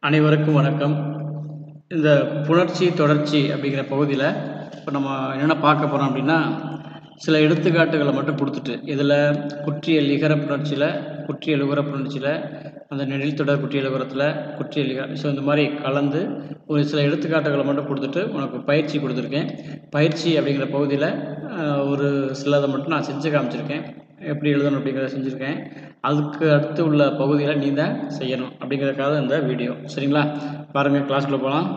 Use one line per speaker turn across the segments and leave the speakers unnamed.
அனைவருக்கும் வணக்கம் இந்த புணர்ச்சி தொடர்ச்சி அப்படிங்கிற பகுதியில் இப்போ நம்ம என்னென்ன பார்க்க போகிறோம் அப்படின்னா சில எடுத்துக்காட்டுகளை மட்டும் கொடுத்துட்டு இதில் குற்றிய லிகர புணர்ச்சியில் குற்றிய லுகர புணர்ச்சியில் அந்த நெடில் தொடர் குற்றிய லுகரத்தில் குற்றிய லிகர ஸோ இந்த மாதிரி கலந்து ஒரு சில எடுத்துக்காட்டுகளை மட்டும் கொடுத்துட்டு உனக்கு பயிற்சி கொடுத்துருக்கேன் பயிற்சி அப்படிங்கிற பகுதியில் ஆஹ், ஒரு சிலதை மட்டும் நான் செஞ்சு காமிச்சிருக்கேன் எப்படி எழுதணும் அப்படிங்கிறத செஞ்சுருக்கேன் அதுக்கு அடுத்து உள்ள பகுதியில் நீ தான் செய்யணும் அப்படிங்கிறதுக்காக இந்த வீடியோ சரிங்களா பாருங்கள் கிளாஸ்க்குள்ளே போகலாம்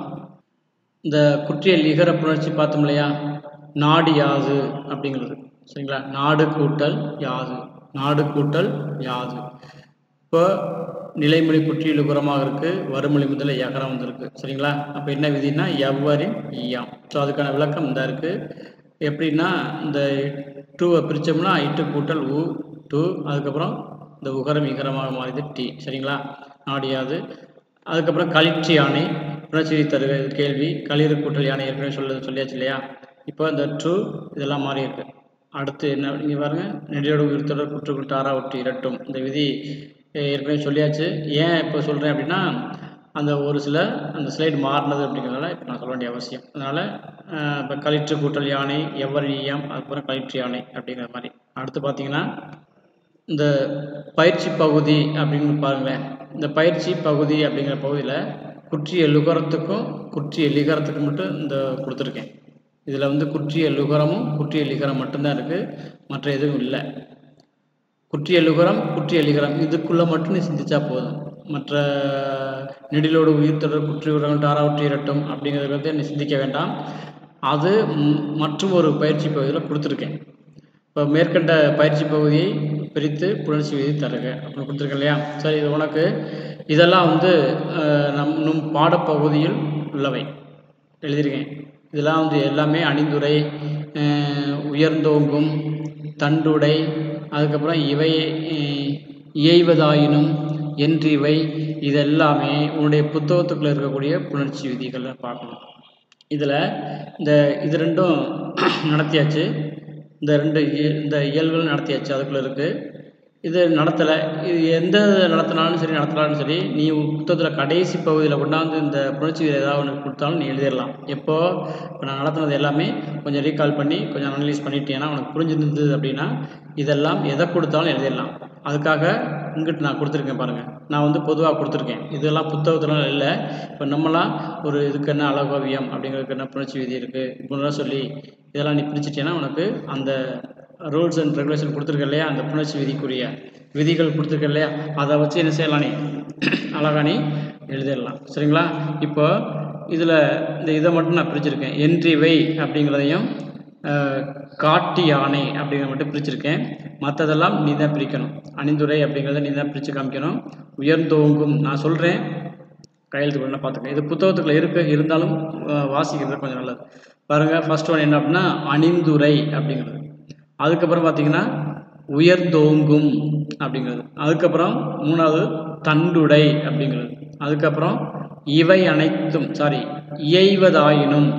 இந்த குற்றிய லிகர புணர்ச்சி பார்த்தோம் இல்லையா நாடு யாது அப்படிங்கிறது சரிங்களா நாடு கூட்டல் யாது நாடு கூட்டல் யாது இப்போ நிலைமொழி குற்றிய லுகரமாக இருக்குது வறுமொழி முதல்ல யகரம் வந்திருக்கு சரிங்களா அப்போ என்ன விதினா எவ்வரின் ஈயாம் ஸோ அதுக்கான விளக்கம் இந்த இருக்குது எப்படின்னா இந்த டூவை பிரித்தோம்னா இட்டு கூட்டல் உ டூ அதுக்கப்புறம் இந்த உகரம் இகரமாக மாறிது டி சரிங்களா நாடியாது அதுக்கப்புறம் களிற்றி யானை புணர்ச்சி தருக கேள்வி களிறு கூட்டல் யானை ஏற்கனவே சொல்ல சொல்லியாச்சு இல்லையா இப்போ இந்த ட்ரூ இதெல்லாம் மாறி இருக்கு அடுத்து என்ன இங்கே பாருங்க நெடியோடு உயிர்த்தொடர் குற்று குற்று ஆறா ஒட்டு இரட்டும் இந்த விதி அஹ், ஏற்கனவே சொல்லியாச்சு ஏன் இப்போ சொல்கிறேன் அப்படின்னா அந்த ஒரு சில அந்த ஸ்லைடு மாறினது அப்படிங்கிறதுனால இப்போ நான் சொல்ல வேண்டிய அவசியம் அதனால் இப்போ களிற்று கூட்டல் யானை எவ்வரி ஈயம் அதுக்கப்புறம் களிற்று யானை அப்படிங்கிற மாதிரி அடுத்து பார்த்தீங்கன்னா இந்த பயிற்சி பகுதி அப்படின்னு பாருங்களேன் இந்த பயிற்சி பகுதி அப்படிங்கிற பகுதியில் குற்றிய லுகரத்துக்கும் குற்றிய லிகரத்துக்கும் மட்டும் இந்த கொடுத்துருக்கேன் இதில் வந்து குற்றிய லுகரமும் குற்றிய லிகரம் மட்டும்தான் இருக்குது மற்ற எதுவும் இல்லை குற்றிய லுகரம் குற்றிய லிகரம் இதுக்குள்ளே மட்டும் நீ சிந்திச்சா போதும் மற்ற நெடிலோடு உயிர் தொடர் குற்றி உரங்கள் டாராவற்றி இரட்டும் அப்படிங்கிறத பற்றி நீ சிந்திக்க வேண்டாம் அது ம், மற்றும் ஒரு பயிற்சி பகுதியில் கொடுத்துருக்கேன் இப்போ மேற்கண்ட பயிற்சி பகுதியை பிரித்து புணர்ச்சி விதி தருக அப்படின்னு கொடுத்துருக்கேன் இல்லையா சரி இது உனக்கு இதெல்லாம் வந்து அஹ், நம் நம் பாடப்பகுதியில் உள்ளவை எழுதியிருக்கேன் இதெல்லாம் வந்து எல்லாமே அணிந்துரை அஹ், உயர்ந்தோங்கும் தண்டுடை அதுக்கப்புறம் இவை அஹ், இயைவதாயினும் என்றிவை இதெல்லாமே உன்னுடைய புத்தகத்துக்குள்ளே இருக்கக்கூடிய புணர்ச்சி விதிகளை பார்க்கணும் இதில் இந்த இது ரெண்டும் நடத்தியாச்சு இந்த ரெண்டு இய- இந்த இயல்களும் நடத்தியாச்சு அதுக்குள்ளே இருக்குது இது நடத்தலை இது எந்த நடத்தினாலும் சரி நடத்தினாலும் சரி நீ உன் புத்தகத்தில் கடைசி பகுதியில் கொண்டாந்து இந்த புணர்ச்சி விதி ஏதாவது ஒன்று கொடுத்தாலும் நீ எழுதிடலாம் எப்போ இப்போ நான் நடத்தினது எல்லாமே கொஞ்சம் ரீகால் பண்ணி கொஞ்சம் அனலைஸ் பண்ணிட்டேன்னா உனக்கு புரிஞ்சிருந்தது அப்படின்னா இதெல்லாம் எதை கொடுத்தாலும் எழுதிடலாம் அதுக்காக இங்கிட்டு நான் கொடுத்துருக்கேன் பாருங்கள் நான் வந்து பொதுவாக கொடுத்துருக்கேன் இதெல்லாம் புத்தகத்துலாம் இல்லை இப்போ நம்மலாம் ஒரு இதுக்கு என்ன அழகோவியம் அப்படிங்கிறதுக்கு என்ன புணர்ச்சி விதி இருக்குது இப்படிலாம் சொல்லி இதெல்லாம் நீ பிரிச்சிட்டேன்னா உனக்கு அந்த ரூல்ஸ் அண்ட் ரெகுலேஷன் கொடுத்துருக்க இல்லையா அந்த புணர்ச்சி விதிக்குரிய விதிகள் கொடுத்துருக்க இல்லையா அதை வச்சு என்ன செய்யலாம் நீ அழகா நீ எழுதிடலாம் சரிங்களா இப்போ இதில் இந்த இதை மட்டும் நான் பிரிச்சிருக்கேன் என்றிவை அப்படிங்கிறதையும் அஹ், காட்டு யானை அப்படிங்கிறத மட்டும் பிரிச்சிருக்கேன் மற்றதெல்லாம் நீ தான் பிரிக்கணும் அணிந்துரை அப்படிங்கிறத நீ தான் பிரித்து காமிக்கணும் உயர்ந்தோங்கும் நான் சொல்கிறேன் கையெழுத்து பண்ண பார்த்துக்கங்க இது புத்தகத்துக்குள்ள இருக்கு இருந்தாலும் அஹ், வாசிக்கிறது கொஞ்சம் நல்லது பாருங்கள் ஃபர்ஸ்ட் ஒன் என்ன அப்படின்னா அணிந்துரை அப்படிங்கிறது அதுக்கப்புறம் பார்த்தீங்கன்னா உயர்ந்தோங்கும் அப்படிங்கிறது அதுக்கப்புறம் மூணாவது தண்டுடை அப்படிங்கிறது அதுக்கப்புறம் இவை அனைத்தும் சாரி இயைவதாயினும்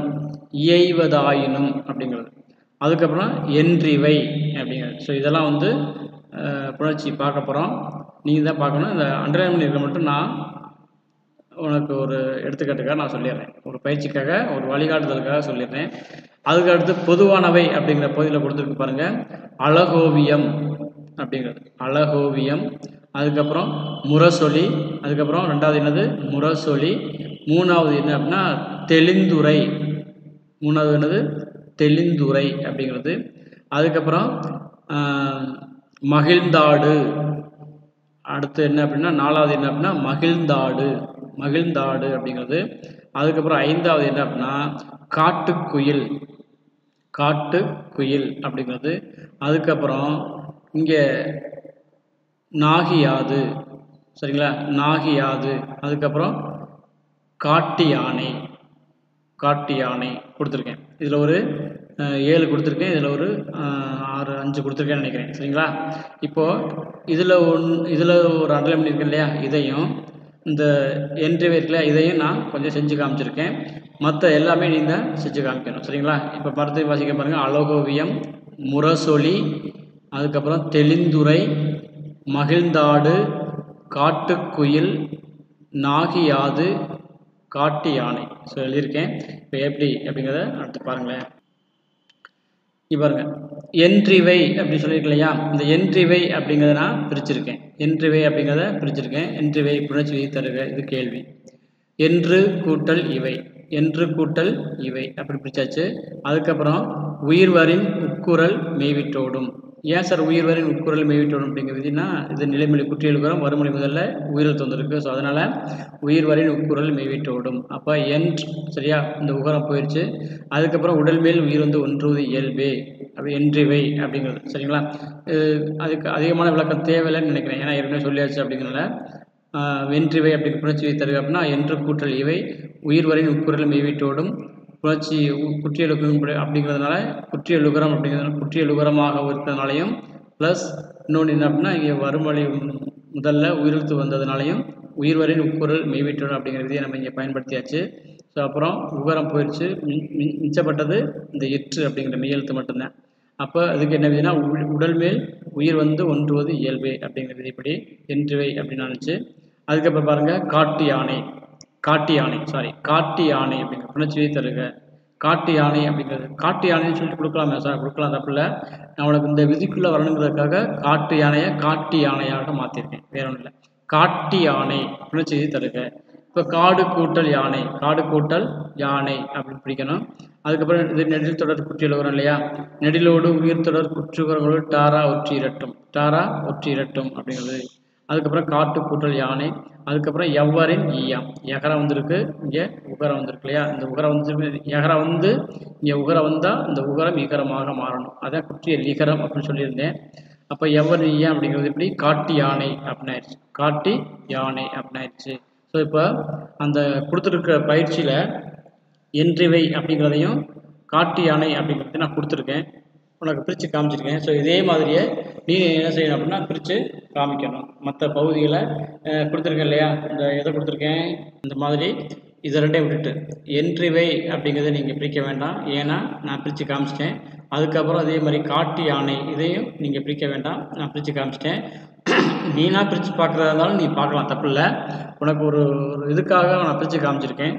இயைவதாயினும் அப்படிங்கிறது அதுக்கப்புறம் என்றிவை அப்படிங்கிறது ஸோ இதெல்லாம் வந்து அஹ், புணர்ச்சி பார்க்க போகிறோம் நீங்கள் தான் பார்க்கணும் இந்த அண்டர்லைன் பண்ணியிருக்க மட்டும் நான் உனக்கு ஒரு எடுத்துக்காட்டுக்காக நான் சொல்லிடுறேன் ஒரு பயிற்சிக்காக ஒரு வழிகாட்டுதலுக்காக சொல்லிடுறேன் அதுக்கு அடுத்து பொதுவானவை அப்படிங்கிற பகுதியில் கொடுத்துருக்கு பாருங்க அழகோவியம் அப்படிங்கிறது அழகோவியம் அதுக்கப்புறம் முரசொலி அதுக்கப்புறம் ரெண்டாவது என்னது முரசொலி மூணாவது என்ன அப்படின்னா தெளிந்துரை மூணாவது என்னது தெளிந்துரை அப்படிங்கிறது அதுக்கப்புறம் ஆஹ், மகிழ்ந்தாடு அடுத்து என்ன அப்படின்னா நாலாவது என்ன அப்படின்னா மகிழ்ந்தாடு மகிழ்ந்தாடு அப்படிங்கிறது அதுக்கப்புறம் ஐந்தாவது என்ன அப்படின்னா காட்டுக்குயில் காட்டுக்குயில் அப்படிங்கிறது அதுக்கப்புறம் இங்கே நாகியாது சரிங்களா நாகியாது அதுக்கப்புறம் காட்டு யானை காட்டு யானை கொடுத்துருக்கேன் இதில் ஒரு அஹ், ஏழு கொடுத்துருக்கேன் இதில் ஒரு அஹ், ஆறு அஞ்சு கொடுத்துருக்கேன்னு நினைக்கிறேன் சரிங்களா இப்போது இதில் ஒன் இதில் ஒரு அண்டர்லைன் பண்ணியிருக்கேன் இல்லையா இதையும் இந்த என்ட்ரி இருக்குல்ல இதையும் நான் கொஞ்சம் செஞ்சு காமிச்சிருக்கேன் மற்ற எல்லாமே நீங்கள் செஞ்சு காமிக்கணும் சரிங்களா இப்போ படத்தை வாசிக்க பாருங்கள் அழகோவியம் முரசொலி அதுக்கப்புறம் தெளிந்துரை மகிழ்ந்தாடு காட்டுக்குயில் நாகியாது காட்டு யானை ஸோ எழுதியிருக்கேன் இப்போ எப்படி அப்படிங்கிறத அடுத்து பாருங்களேன் இங்க பாருங்க என்றிவை அப்படின்னு சொல்லியிருக்கேன் இல்லையா இந்த என்றிவை அப்படிங்கிறத நான் பிரிச்சிருக்கேன் என்றிவை அப்படிங்கிறத பிரிச்சிருக்கேன் என்றிவை புணர்ச்சி விதி தருக இது கேள்வி என்று கூட்டல் இவை என்று கூட்டல் இவை அப்படி பிரிச்சாச்சு அதுக்கப்புறம் உயிர்வரின் உட்குரல் மேவிட்டோடும் ஏன் சார் உயிர்வரின் உட்குரல் மேவிட்டோடும் அப்படிங்கிற விதினா இது நிலைமொழி குற்றியலுகரம் வறுமொழி முதல்ல உயிரெழுத்து வந்திருக்கு ஸோ அதனால் உயிர்வரின் உட்குரல் மேவிட்டோடும் அப்போ என் சரியா இந்த உகரம் போயிடுச்சு அதுக்கப்புறம் உடல் மேல் உயிர் வந்து ஒன்றுவது இயல்பே அப்படி என்றிவை அப்படிங்கிறது சரிங்களா அஹ் அதுக்கு அதிகமான விளக்கம் தேவையில்லைன்னு நினைக்கிறேன் ஏன்னா ஏற்கனவே சொல்லியாச்சு அப்படிங்கிறனால ஆஹ் வென்றிவை அப்படி புணர்ச்சி தருக அப்படின்னா என்று கூட்டல் இவை உயிர்வரின் உட்குரல் மேவிட்டோடும் புணர்ச்சி உ- குற்றியலுகம் அப்படி- அப்படிங்கிறதுனால குற்றியலுகரம் அப்படிங்கிறதுனால குற்றியலுகரமாக இருக்கிறதுனாலையும் ப்ளஸ் இன்னொன்று என்ன அப்படின்னா இங்கே வறுமொழி முதல்ல உயிரெழுத்து வந்ததுனாலையும் உயிர்வரின் உட்குரல் மெய்விட்டோடும் அப்படிங்கிற விதியை நம்ம இங்கே பயன்படுத்தியாச்சு ஸோ அப்புறம் உகரம் போயிடுச்சு மி- மி- மிச்சப்பட்டது இந்த எற்று அப்படிங்கிற மெய்யெழுத்து மட்டும்தான் அப்போ அதுக்கு என்ன விதினா உள்- உடல் மேல் உயிர் வந்து ஒன்றுவது இயல்பே அப்படிங்கிற விதிப்படி என்றுவை அப்படின்னு நினச்சி அதுக்கப்புறம் பாருங்க காட்டு யானை காட்டு யானை சாரி காட்டு யானை அப்படிங்கிற புணர்ச்சியை தருக காட்டு யானை அப்படிங்கிறது காட்டு யானைன்னு சொல்லிட்டு கொடுக்கலாமே சார் கொடுக்கலாம் தப்பில்ல நான் உனக்கு இந்த விதிக்குள்ளே வரணுங்கிறதுக்காக காட்டு யானையை காட்டு யானையாக மாற்றிருக்கேன் வேற ஒன்றும் இல்லை காட்டு யானை புணர்ச்சியை தருக இப்போ காடு கூட்டல் யானை காடு கூட்டல் யானை அப்படின்னு பிடிக்கணும் அதுக்கப்புறம் இது நெடில் தொடர் குற்றியல் வரும் இல்லையா நெடிலோடு உயிர் தொடர் குற்றுகிறவங்களோடு டாரா ஒற்றி இரட்டும் டாரா ஒற்றி இரட்டும் அப்படிங்கிறது அதுக்கப்புறம் காட்டு கூட்டல் யானை அதுக்கப்புறம் எவ்வரின் ஈயாம் எகரம் வந்திருக்கு இங்கே உகரம் வந்திருக்கு இல்லையா இந்த உகரம் வந்து எகரம் வந்து இங்கே உகரம் வந்தால் இந்த உகரம் இகரமாக மாறணும் அதான் குற்றிய லிகரம் அப்படின்னு சொல்லியிருந்தேன் அப்போ எவர் ஈயாம் அப்படிங்கிறது எப்படி காட்டு யானை அப்படின்னு ஆயிடுச்சு காட்டி யானை அப்படின்னு ஆயிடுச்சு ஸோ இப்போ அந்த கொடுத்துருக்க பயிற்சியில் என்றிவை அப்படிங்கிறதையும் காட்டு யானை அப்படிங்கிறதையும் நான் கொடுத்துருக்கேன் உனக்கு பிரித்து காமிச்சிருக்கேன் ஸோ இதே மாதிரியே நீ என்ன செய்யணும் அப்படின்னா பிரித்து காமிக்கணும் மற்ற பகுதிகளை அஹ், கொடுத்துருக்கேன் இல்லையா இந்த எதை கொடுத்துருக்கேன் இந்த மாதிரி இதை ரெண்டையும் விட்டுட்டு என்றிவை அப்படிங்கிறத நீங்கள் பிரிக்க வேண்டாம் ஏன்னா நான் பிரித்து காமிச்சிட்டேன் அதுக்கப்புறம் அதே மாதிரி காட்டு யானை இதையும் நீங்கள் பிரிக்க வேண்டாம் நான் பிரித்து காமிச்சிட்டேன் நீனா பிரித்து பார்க்குறதா இருந்தாலும் நீ பார்க்கலாம் தப்பில்லை உனக்கு ஒரு ஒரு இதுக்காக நான் பிரித்து காமிச்சிருக்கேன்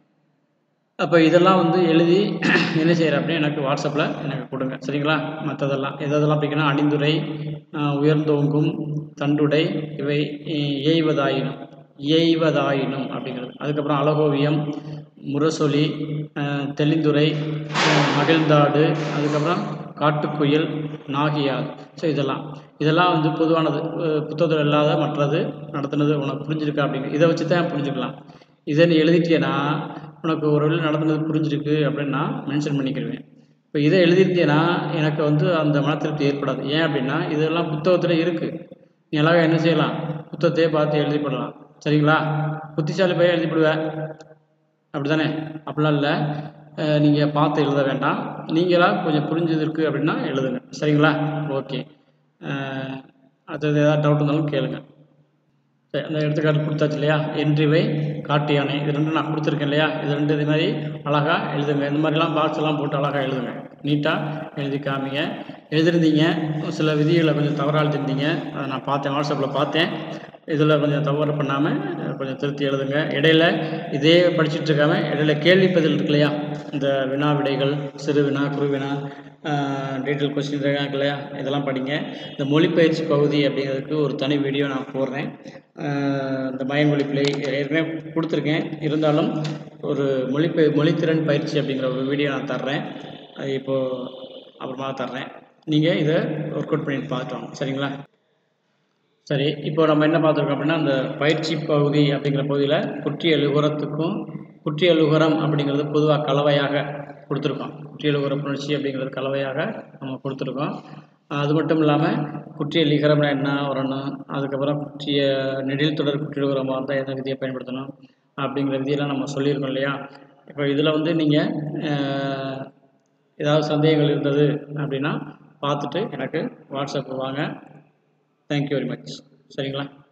அப்போ இதெல்லாம் வந்து எழுதி என்ன செய்கிற அப்படின்னு எனக்கு வாட்ஸ்அப்பில் எனக்கு கொடுங்க சரிங்களா மற்றதெல்லாம் எதெல்லாம் பிடிக்கணும் அணிந்துரை ஆஹ் உயர்ந்தோங்கும் தண்டுடை இவை இ- ஏய்வதாயினும் இயைவதாயினும் அப்படிங்கிறது அதுக்கப்புறம் அழகோவியம் முரசொலி ஆஹ் தெளிந்துரை ஆஹ் மகிழ்ந்தாடு அதுக்கப்புறம் காட்டுக்குயில் நாகியார் ஸோ இதெல்லாம் இதெல்லாம் வந்து பொதுவானது அஹ் புத்தகத்தில் இல்லாத மற்றது நடத்துனது உனக்கு புரிஞ்சிருக்கா அப்படிங்க இதை வச்சு தான் புரிஞ்சுக்கலாம் இதை நீ எழுதிட்டேன்னா உனக்கு ஒரு வேளை நடத்துனது புரிஞ்சிருக்கு அப்படின்னு நான் மென்ஷன் பண்ணிக்கிடுவேன் இப்போ இதை எழுதியிருந்தேன்னா எனக்கு வந்து அந்த மன திருப்தி ஏற்படாது ஏன் அப்படின்னா இதெல்லாம் புத்தகத்தில் இருக்குது நீ அழகாக என்ன செய்யலாம் புத்தகத்தையே பார்த்து எழுதி போடலாம் சரிங்களா புத்திசாலி பையன் எழுதி போடுவேன் அப்படி தானே அப்படிலாம் இல்லை நீங்கள் பார்த்து எழுத வேண்டாம் நீங்களாக கொஞ்சம் புரிஞ்சது இருக்குது அப்படின்னா எழுதுங்க சரிங்களா ஓகே அடுத்தது ஏதாவது டவுட் இருந்தாலும் கேளுங்க சரி அந்த எடுத்துக்காட்டு கொடுத்தாச்சு இல்லையா என்றிவை காட்டு யானை இது ரெண்டும் நான் கொடுத்துருக்கேன் இல்லையா இது ரெண்டு இது மாதிரி அழகாக எழுதுங்க இந்த மாதிரிலாம் பாக்ஸ் எல்லாம் போட்டு அழகாக எழுதுங்க நீட்டாக எழுதி காமிங்க எழுதிருந்தீங்க சில விதிகளை கொஞ்சம் தவறாக எழுதிருந்தீங்க அதை நான் பார்த்தேன் வாட்ஸ்அப்பில் பார்த்தேன் இதில் கொஞ்சம் தவறு பண்ணாமல் கொஞ்சம் திருத்தி எழுதுங்க இடையில இதே படிச்சுட்டு இருக்காம இடையில கேள்வி பதில் இருக்கு இல்லையா இந்த வினா விடைகள் சிறு வினா குறு வினா டீட்டெயில் கொஸ்டின் இருக்காங்க இல்லையா இதெல்லாம் படிங்க இந்த மொழிப்பயிற்சி பகுதி அப்படிங்கிறதுக்கு ஒரு தனி வீடியோ நான் போடுறேன் ஆஹ் இந்த மயமொழி பிழை ஏற்கனவே கொடுத்துருக்கேன் இருந்தாலும் ஒரு மொழிப்பெ மொழித்திறன் பயிற்சி அப்படிங்கிற ஒரு வீடியோ நான் தர்றேன் அது இப்போது அப்புறமா தர்றேன் நீங்கள் இதை ஒர்க் அவுட் பண்ணிட்டு பார்த்துட்டு வாங்க சரிங்களா சரி இப்போ நம்ம என்ன பார்த்துருக்கோம் அப்படின்னா அந்த பயிற்சி பகுதி அப்படிங்கிற பகுதியில் குற்றியலுகரத்துக்கும் குற்றியலுகரம் அப்படிங்கிறது பொதுவாக கலவையாக கொடுத்துருக்கோம் குற்றியலுகர புணர்ச்சி அப்படிங்கிறது கலவையாக நம்ம கொடுத்துருக்கோம் அது மட்டும் இல்லாமல் குற்றிய லிகரம்னா என்ன வரணும் அதுக்கப்புறம் குற்றிய நெடில் தொடர் குற்றியலுகரமாக இருந்தால் எந்த விதியை பயன்படுத்தணும் அப்படிங்கிற விதியெல்லாம் நம்ம சொல்லியிருக்கோம் இல்லையா இப்போ இதில் வந்து நீங்கள் ஏதாவது சந்தேகங்கள் இருந்தது அப்படின்னா பார்த்துட்டு எனக்கு வாட்ஸ்அப் வாங்க தேங்க்யூ வெரி மச் சரிங்களா